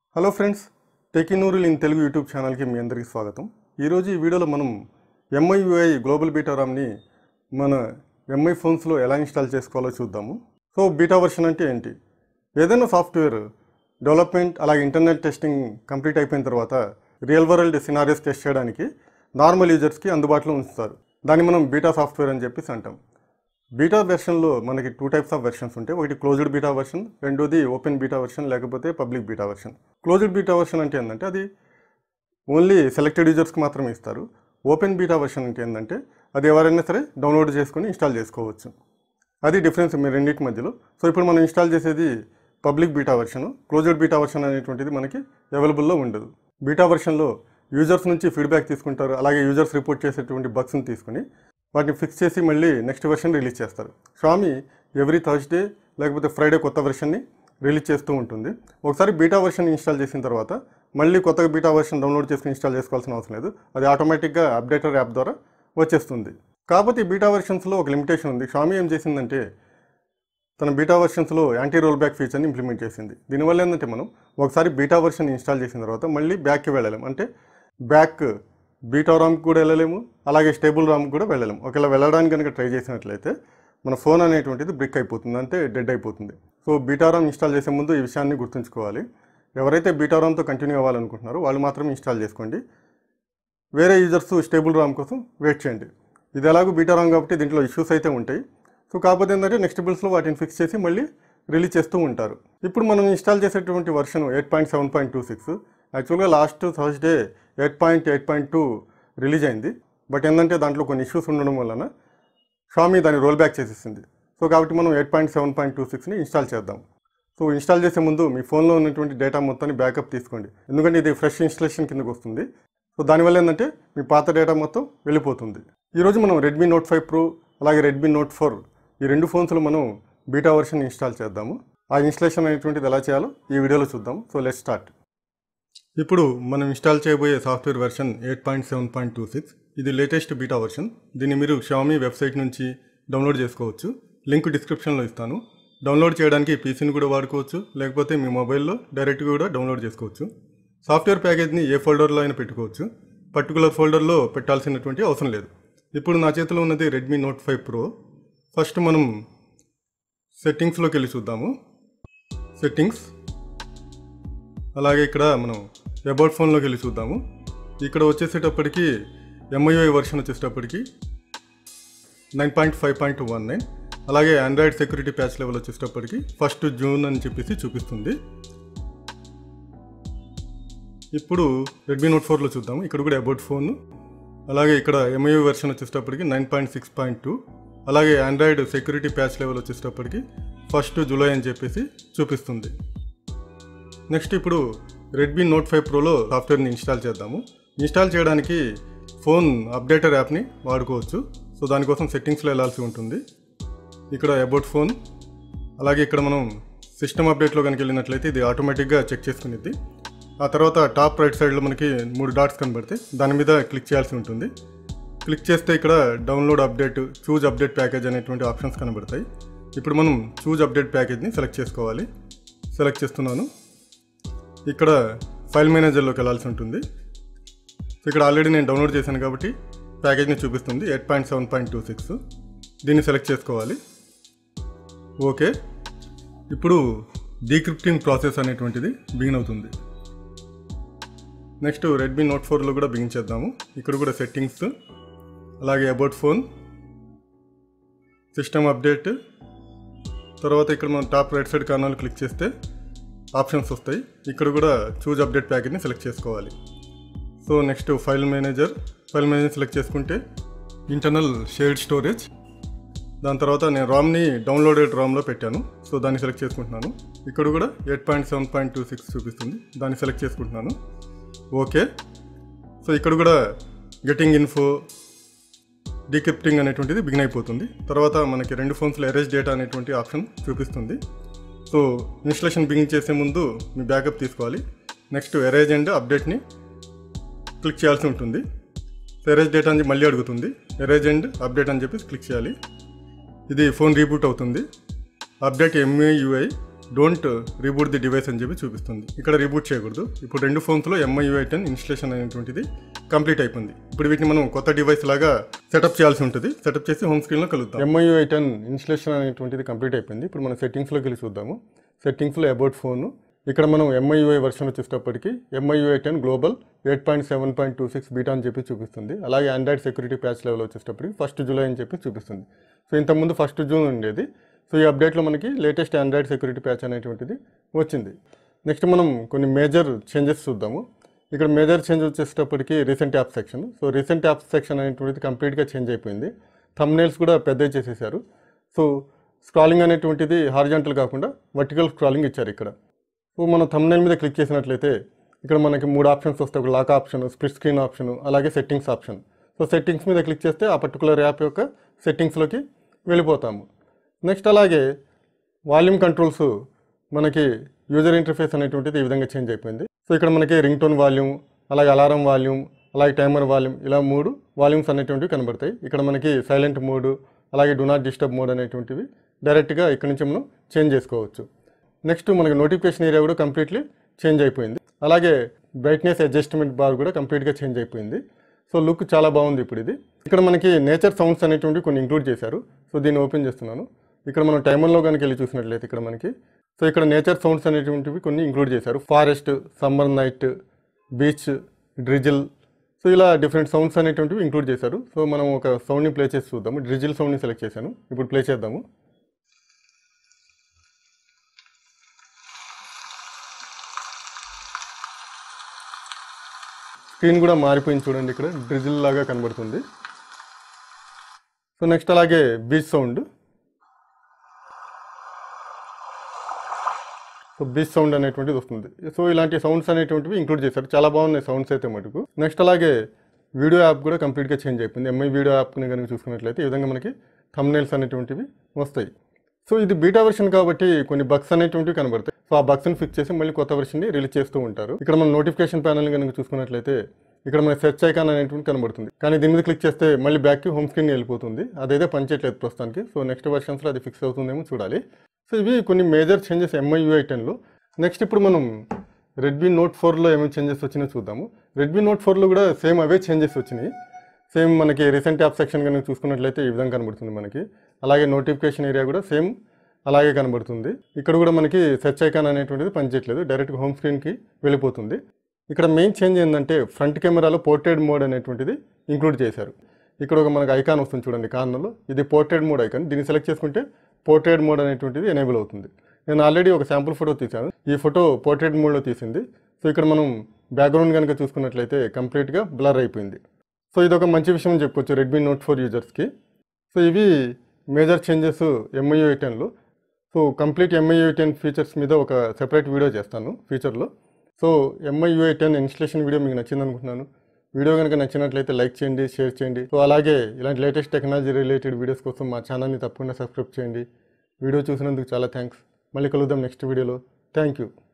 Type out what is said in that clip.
hello friends టెకినూరుల్ in Telugu YouTube ఛానల్కి మీ అందరికీ స్వాగతం ఈరోజు ఈ వీడియోలో మనం ఎంఐయుఐ గ్లోబల్ బీటా రామ్ని మన ఎంఐ ఫోన్స్లో ఎలా ఇన్స్టాల్ చేసుకోవాలో చూద్దాము సో బీటా వర్షన్ అంటే ఏంటి ఏదైనా సాఫ్ట్వేర్ డెవలప్మెంట్ అలాగే ఇంటర్నెట్ టెస్టింగ్ కంప్లీట్ అయిపోయిన తర్వాత రియల్ వరల్డ్ సినారియస్ టెస్ట్ చేయడానికి నార్మల్ యూజర్స్కి అందుబాటులో ఉంచుతారు దాన్ని మనం బీటా సాఫ్ట్వేర్ అని చెప్పేసి అంటాం బీటా వెర్షన్లో మనకి టూ టైప్స్ ఆఫ్ వెర్షన్స్ ఉంటాయి ఒకటి క్లోజ్డ్ బీటా వెర్షన్ రెండోది ఓపెన్ బీటా వెర్షన్ లేకపోతే public beta version closed beta version అంటే ఏంటంటే అది ఓన్లీ సెలెక్టెడ్ యూజర్స్కి మాత్రమే ఇస్తారు ఓపెన్ బీటా వెర్షన్ అంటే ఏంటంటే అది ఎవరైనా సరే డౌన్లోడ్ చేసుకొని ఇన్స్టాల్ చేసుకోవచ్చు అది డిఫరెన్స్ మీ రెండింటి మధ్యలో సో ఇప్పుడు మనం ఇన్స్టాల్ చేసేది public beta version closed beta version అనేటువంటిది మనకి అవైలబుల్లో ఉండదు బీటా వెర్షన్లో యూజర్స్ నుంచి ఫీడ్బ్యాక్ తీసుకుంటారు అలాగే యూజర్స్ రిపోర్ట్ చేసేటువంటి బగ్స్ని తీసుకుని వాటిని ఫిక్స్ చేసి మళ్ళీ నెక్స్ట్ వెర్షన్ రిలీజ్ చేస్తారు స్వామి ఎవ్రీ థర్స్డే లేకపోతే ఫ్రైడే కొత్త వెర్షన్ని రిలీజ్ చేస్తూ ఉంటుంది ఒకసారి బీటా వెర్షన్ ఇన్స్టాల్ చేసిన తర్వాత మళ్ళీ కొత్తగా బీటా వెర్షన్ డౌన్లోడ్ చేసుకుని ఇన్స్టాల్ చేసుకోవాల్సిన అవసరం లేదు అది ఆటోమేటిక్గా అప్డేటర్ యాప్ ద్వారా వచ్చేస్తుంది కాకపోతే ఈ బీటా వెర్షన్స్లో ఒక లిమిటేషన్ ఉంది షామీ ఏం చేసిందంటే తన బీటా వెర్షన్స్లో యాంటీ రోల్ బ్యాక్ ఫీచర్ని ఇంప్లిమెంట్ చేసింది దీనివల్ల ఏంటంటే మనం ఒకసారి బీటా వెర్షన్ ఇన్స్టాల్ చేసిన తర్వాత మళ్ళీ బ్యాక్కి వెళ్ళలేము అంటే బ్యాక్ బీటా రామ్కి కూడా వెళ్ళలేము అలాగే స్టేబుల్ రామ్కి కూడా వెళ్ళలేము ఒకవేళ వెళ్ళడానికి కనుక ట్రై చేసినట్లయితే మన ఫోన్ అనేటువంటిది బ్రిక్ అయిపోతుంది అంటే డెడ్ అయిపోతుంది సో బీటా రామ్ ఇన్స్టాల్ చేసే ముందు ఈ విషయాన్ని గుర్తుంచుకోవాలి ఎవరైతే బీటా రామ్తో కంటిన్యూ అవ్వాలనుకుంటున్నారో వాళ్ళు మాత్రమే ఇన్స్టాల్ చేసుకోండి వేరే యూజర్స్ స్టేబుల్ రామ్ కోసం వెయిట్ చేయండి ఇది ఎలాగో బీటా రామ్ కాబట్టి దీంట్లో ఇష్యూస్ అయితే ఉంటాయి సో కాకపోతే ఏంటంటే నెక్స్ట్ బిల్స్లో వాటిని ఫిక్స్ చేసి మళ్ళీ రిలీజ్ చేస్తూ ఉంటారు ఇప్పుడు మనం ఇన్స్టాల్ చేసేటువంటి version eight point seven point two six యాక్చువల్గా last Thursday eight point eight point two release అయింది బట్ ఏంటంటే దాంట్లో కొన్ని ఇష్యూస్ ఉండడం వలన షామీ దాన్ని రోల్ బ్యాక్ చేసేసింది సో కాబట్టి మనం eight point seven point two సిక్స్ని ఇన్స్టాల్ చేద్దాం సో ఇన్స్టాల్ చేసే ముందు మీ ఫోన్లో ఉన్నటువంటి డేటా మొత్తాన్ని బ్యాకప్ తీసుకోండి ఎందుకంటే ఇది ఫ్రెష్ ఇన్స్టలేషన్ కిందకు వస్తుంది సో దానివల్ల ఏంటంటే మీ పాత డేటా మొత్తం వెళ్ళిపోతుంది ఈరోజు మనం రెడ్మీ నోట్ ఫైవ్ ప్రో అలాగే రెడ్మీ నోట్ ఫోర్ ఈ రెండు ఫోన్స్లో మనం బీటా వర్షన్ ఇన్స్టాల్ చేద్దాము ఆ ఇన్స్టలేషన్ అనేటువంటిది ఎలా చేయాలో ఈ వీడియోలో చూద్దాం సో లెట్ స్టార్ట్ ఇప్పుడు మనం ఇన్స్టాల్ చేయబోయే software version eight point seven point two six ఇది లేటెస్ట్ బీటా వర్షన్ దీన్ని మీరు షామీ వెబ్సైట్ నుంచి డౌన్లోడ్ చేసుకోవచ్చు లింక్ డిస్క్రిప్షన్లో ఇస్తాను డౌన్లోడ్ చేయడానికి పీసీని కూడా వాడుకోవచ్చు లేకపోతే మీ మొబైల్లో డైరెక్ట్గా కూడా డౌన్లోడ్ చేసుకోవచ్చు సాఫ్ట్వేర్ ప్యాకేజ్ని ఏ ఫోల్డర్లో అయినా పెట్టుకోవచ్చు పర్టికులర్ ఫోల్డర్లో పెట్టాల్సినటువంటి అవసరం లేదు ఇప్పుడు నా చేతిలో ఉన్నది Redmi Note five Pro first మనం సెట్టింగ్స్లోకి వెళ్ళి చూద్దాము సెట్టింగ్స్ అలాగే ఇక్కడ మనం అబౌట్ ఫోన్లోకి వెళ్ళి చూద్దాము ఇక్కడ వచ్చేసేటప్పటికి ఎంఐఓఐ వర్షన్ వచ్చేటప్పటికి nine point five point one nine అలాగే ఆండ్రాయిడ్ సెక్యూరిటీ ప్యాచ్ లెవెల్ వచ్చేటప్పటికి ఫస్ట్ జూన్ అని చెప్పేసి చూపిస్తుంది ఇప్పుడు రెడ్మీ నోట్ ఫోర్లో చూద్దాము ఇక్కడ కూడా అబౌట్ ఫోన్ అలాగే ఇక్కడ ఎంఐఓ వెర్షన్ వచ్చేటప్పటికి nine point six point two అలాగే ఆండ్రాయిడ్ సెక్యూరిటీ ప్యాచ్ లెవెల్ వచ్చేటప్పటికి ఫస్ట్ జూలై అని చెప్పేసి చూపిస్తుంది నెక్స్ట్ ఇప్పుడు రెడ్మీ నోట్ ఫైవ్ ప్రోలో సాఫ్ట్వేర్ని ఇన్స్టాల్ చేద్దాము ఇన్స్టాల్ చేయడానికి ఫోన్ అప్డేటర్ యాప్ని వాడుకోవచ్చు సో దానికోసం సెట్టింగ్స్లో వెళ్ళాల్సి ఉంటుంది ఇక్కడ అబౌట్ ఫోన్ అలాగే ఇక్కడ మనం సిస్టమ్ అప్డేట్లో కనుక వెళ్ళినట్లయితే ఇది ఆటోమేటిక్గా చెక్ చేసుకునేది ఆ తర్వాత టాప్ రైట్ సైడ్లో మనకి మూడు డాట్స్ కనబడతాయి దాని మీద క్లిక్ చేయాల్సి ఉంటుంది క్లిక్ చేస్తే ఇక్కడ download update choose update package అనేటువంటి ఆప్షన్స్ కనబడతాయి ఇప్పుడు మనం చూజ్ అప్డేట్ ప్యాకేజ్ని సెలెక్ట్ చేసుకోవాలి సెలెక్ట్ చేస్తున్నాను ఇక్కడ ఫైల్ మేనేజర్లోకి వెళ్ళాల్సి ఉంటుంది సో ఇక్కడ ఆల్రెడీ నేను డౌన్లోడ్ చేశాను కాబట్టి ప్యాకేజ్ని చూపిస్తుంది eight point seven point two six దీన్ని సెలెక్ట్ చేసుకోవాలి ఓకే ఇప్పుడు డీక్రిప్టింగ్ ప్రాసెస్ అనేటువంటిది బిగిన్ అవుతుంది నెక్స్ట్ రెడ్మీ నోట్ ఫోర్లో కూడా బిగిన్ చేద్దాము ఇక్కడ కూడా సెట్టింగ్స్ అలాగే అబౌట్ ఫోన్ సిస్టమ్ అప్డేట్ తర్వాత ఇక్కడ మనం టాప్ రైట్ సైడ్ కార్నర్లో క్లిక్ చేస్తే ఆప్షన్స్ వస్తాయి ఇక్కడ కూడా చూజ్ అప్డేట్ ప్యాకేజ్ని సెలెక్ట్ చేసుకోవాలి so next file manager file manager select చేసుకుంటే ఇంటర్నల్ షేర్డ్ స్టోరేజ్ దాని తర్వాత నేను రామ్ని డౌన్లోడెడ్ రామ్లో పెట్టాను సో దాన్ని సెలెక్ట్ చేసుకుంటున్నాను ఇక్కడ కూడా eight point seven point two six చూపిస్తుంది దాన్ని సెలెక్ట్ చేసుకుంటున్నాను ఓకే సో ఇక్కడ కూడా గెటింగ్ ఇన్ఫో డీక్రిప్టింగ్ అనేటువంటిది బిగిన్ అయిపోతుంది తర్వాత మనకి రెండు ఫోన్స్లో ఎరేజ్ డేటా అనేటువంటి ఆప్షన్ చూపిస్తుంది సో ఇన్స్టలేషన్ బిగిన్ చేసే ముందు మీ బ్యాకప్ తీసుకోవాలి నెక్స్ట్ ఎరేజ్ అండ్ అప్డేట్ని క్లిక్ చేయాల్సి ఉంటుంది సో ఎరేజ్ డేటా అని మళ్ళీ అడుగుతుంది ఎరేజ్ అండ్ అప్డేట్ అని చెప్పి క్లిక్ చేయాలి ఇది ఫోన్ రీబూట్ అవుతుంది update MIUI don't reboot the device అని చెప్పి చూపిస్తుంది ఇక్కడ రీబూట్ చేయకూడదు ఇప్పుడు రెండు ఫోన్స్లో ఎంఐ యూఐ టెన్ ఇన్స్టలేషన్ అనేటువంటిది కంప్లీట్ అయిపోయింది ఇప్పుడు వీటిని మనం కొత్త డివైస్ లాగా సెటప్ చేయాల్సి ఉంటుంది సెటప్ చేసి హోమ్ స్క్రీన్లో కలుద్దాం ఎంఐ యూఐ టెన్ ఇన్స్టలేషన్ అనేటువంటిది కంప్లీట్ అయిపోయింది ఇప్పుడు మనం సెట్టింగ్స్లోకి వెళ్ళి చూద్దాము సెట్టింగ్స్లో అబౌట్ ఫోన్ ఇక్కడ మనం ఎంఐయుఐ వర్షన్ వచ్చేటప్పటికి MIUI ten global eight point seven point two six beta అని చెప్పి చూపిస్తుంది అలాగే ఆండ్రాయిడ్ సెక్యూరిటీ ప్యాచ్ లెవెల్ వచ్చేటప్పటికి ఫస్ట్ జూలై అని చెప్పి చూపిస్తుంది సో ఇంతకుముందు ఫస్ట్ జూన్ ఉండేది సో ఈ అప్డేట్లో మనకి లేటెస్ట్ ఆండ్రాయిడ్ సెక్యూరిటీ ప్యాచ్ అనేటువంటిది వచ్చింది నెక్స్ట్ మనం కొన్ని మేజర్ చేంజెస్ చూద్దాము ఇక్కడ మేజర్ చేంజ్ వచ్చేటప్పటికి recent app section so recent app section అనేటువంటిది కంప్లీట్గా చేంజ్ అయిపోయింది థంబ్నైల్స్ కూడా పెద్దవి చేసేసారు సో స్క్రాలింగ్ అనేటువంటిది హారిజాంటల్ కాకుండా వర్టికల్ స్క్రాలింగ్ ఇచ్చారు ఇక్కడ సో మనం thumbnail మీద క్లిక్ చేసినట్లయితే ఇక్కడ మనకి మూడు ఆప్షన్స్ వస్తాయి ఒక lock option split screen option అలాగే సెట్టింగ్స్ ఆప్షన్ సో సెట్టింగ్స్ మీద క్లిక్ చేస్తే ఆ పర్టికులర్ యాప్ యొక్క సెట్టింగ్స్లోకి వెళ్ళిపోతాము నెక్స్ట్ అలాగే వాల్యూమ్ కంట్రోల్స్ మనకి యూజర్ ఇంటర్ఫేస్ అనేటువంటిది ఈ విధంగా చేంజ్ అయిపోయింది సో ఇక్కడ మనకి రింగ్ టోన్ వాల్యూమ్ అలాగే అలారం వాల్యూమ్ అలాగే టైమర్ వాల్యూమ్ ఇలా మూడు వాల్యూమ్స్ అనేటువంటివి కనబడతాయి ఇక్కడ మనకి సైలెంట్ మోడ్ అలాగే డు నాట్ డిస్టర్బ్ మోడ్ అనేటువంటివి డైరెక్ట్గా ఇక్కడ నుంచి మనం చేంజ్ చేసుకోవచ్చు నెక్స్ట్ మనకి నోటిఫికేషన్ ఏరియా కూడా కంప్లీట్లీ చేంజ్ అయిపోయింది అలాగే బ్రైట్నెస్ అడ్జస్ట్మెంట్ బార్ కూడా కంప్లీట్గా చేంజ్ అయిపోయింది సో లుక్ చాలా బాగుంది ఇప్పుడు ఇది ఇక్కడ మనకి నేచర్ సౌండ్స్ అనేటువంటివి కొన్ని ఇంక్లూడ్ చేశారు సో దీన్ని ఓపెన్ చేస్తున్నాను ఇక్కడ మనం టైమర్లో కనుక వెళ్ళి చూసినట్లయితే ఇక్కడ మనకి సో ఇక్కడ నేచర్ సౌండ్స్ అనేటువంటివి కొన్ని ఇంక్లూడ్ చేశారు forest summer night beach drizzle so ఇలా డిఫరెంట్ సౌండ్స్ అనేటువంటివి ఇంక్లూడ్ చేశారు సో మనం ఒక సౌండ్ని ప్లే చేసి చూద్దాము డ్రిజిల్ సౌండ్ని సెలెక్ట్ చేశాను ఇప్పుడు ప్లే చేద్దాము స్క్రీన్ కూడా మారిపోయింది చూడండి ఇక్కడ డ్రిజిల్ లాగా కనబడుతుంది సో నెక్స్ట్ అలాగే beach sound so beach sound అనేటువంటిది వస్తుంది సో ఇలాంటి సౌండ్స్ అనేటువంటివి ఇంక్లూడ్ చేశారు చాలా బాగున్నాయి సౌండ్స్ అయితే మటుకు నెక్స్ట్ అలాగే వీడియో యాప్ కూడా కంప్లీట్గా చేంజ్ అయిపోయింది ఎంఐ వీడియో యాప్ని కనుక చూసుకున్నట్లయితే ఈ విధంగా మనకి thumbnails అనేటువంటివి వస్తాయి సో ఇది బీటా వెర్షన్ కాబట్టి కొన్ని బగ్స్ అనేటువంటివి కనబడతాయి సో ఆ బగ్స్ని ఫిక్స్ చేసి మళ్ళీ కొత్త వెర్షన్ని రిలీజ్ చేస్తూ ఉంటారు ఇక్కడ మనం నోటిఫికేషన్ ప్యానల్ కనుక చూసుకున్నట్లయితే ఇక్కడ మన సెర్చ్ ఐకాన్ అనేటువంటి కనబడుతుంది కానీ దీని మీద క్లిక్ చేస్తే మళ్ళీ బ్యాక్కి హోమ్ స్క్రీన్ వెళ్ళిపోతుంది అదైతే పనిచేయట్లేదు ప్రస్తుతానికి సో నెక్స్ట్ వెర్షన్స్లో అది ఫిక్స్ అవుతుందేమో చూడాలి సో ఇవి కొన్ని మేజర్ చేంజెస్ ఎంఐ యూఐ టెన్లో నెక్స్ట్ ఇప్పుడు మనం రెడ్మీ నోట్ ఫోర్లో ఏమేమి చేంజెస్ వచ్చినాయో చూద్దాము రెడ్మీ నోట్ ఫోర్లో కూడా సేమ్ అవే చేంజెస్ వచ్చినాయి సేమ్ మనకి రీసెంట్ యాప్ సెక్షన్ కనుక చూసుకున్నట్లయితే ఈ విధంగా కనబడుతుంది మనకి అలాగే నోటిఫికేషన్ ఏరియా కూడా సేమ్ అలాగే కనబడుతుంది ఇక్కడ కూడా మనకి సెర్చ్ ఐకాన్ అనేటువంటిది పనిచేయట్లేదు డైరెక్ట్గా హోమ్ స్క్రీన్కి వెళ్ళిపోతుంది ఇక్కడ మెయిన్ చేంజ్ ఏంటంటే ఫ్రంట్ కెమెరాలో పోర్ట్రేట్ మోడ్ అనేటువంటిది ఇంక్లూడ్ చేశారు ఇక్కడ ఒక మనకి ఐకాన్ వస్తుంది చూడండి కార్నర్లో ఇది పోర్ట్రేట్ మోడ్ ఐకాన్ దీన్ని సెలెక్ట్ చేసుకుంటే పోర్ట్రేట్ మోడ్ అనేటువంటిది ఎనేబుల్ అవుతుంది నేను ఆల్రెడీ ఒక శాంపుల్ ఫోటో తీశాను ఈ ఫోటో పోర్ట్రేట్ మోడ్లో తీసింది సో ఇక్కడ మనం బ్యాక్గ్రౌండ్ కనుక చూసుకున్నట్లయితే కంప్లీట్గా బ్లర్ అయిపోయింది సో ఇది ఒక మంచి విషయం అని చెప్పుకోవచ్చు రెడ్మీ నోట్ ఫోర్ యూజర్స్కి సో ఇవి మేజర్ చేంజెస్ ఎంఐఓ టెన్లో so complete MIUI ten features మీద ఒక సెపరేట్ వీడియో చేస్తాను ఫ్యూచర్లో so MIUI ten installation video మీకు నచ్చింది అనుకుంటున్నాను వీడియో కనుక నచ్చినట్లయితే లైక్ చేయండి షేర్ చేయండి సో అలాగే ఇలాంటి లేటెస్ట్ టెక్నాలజీ రిలేటెడ్ వీడియోస్ కోసం మా ఛానల్ని తప్పకుండా సబ్స్క్రైబ్ చేయండి వీడియో చూసినందుకు చాలా థ్యాంక్స్ మళ్ళీ కలుద్దాం నెక్స్ట్ వీడియోలో థ్యాంక్ యూ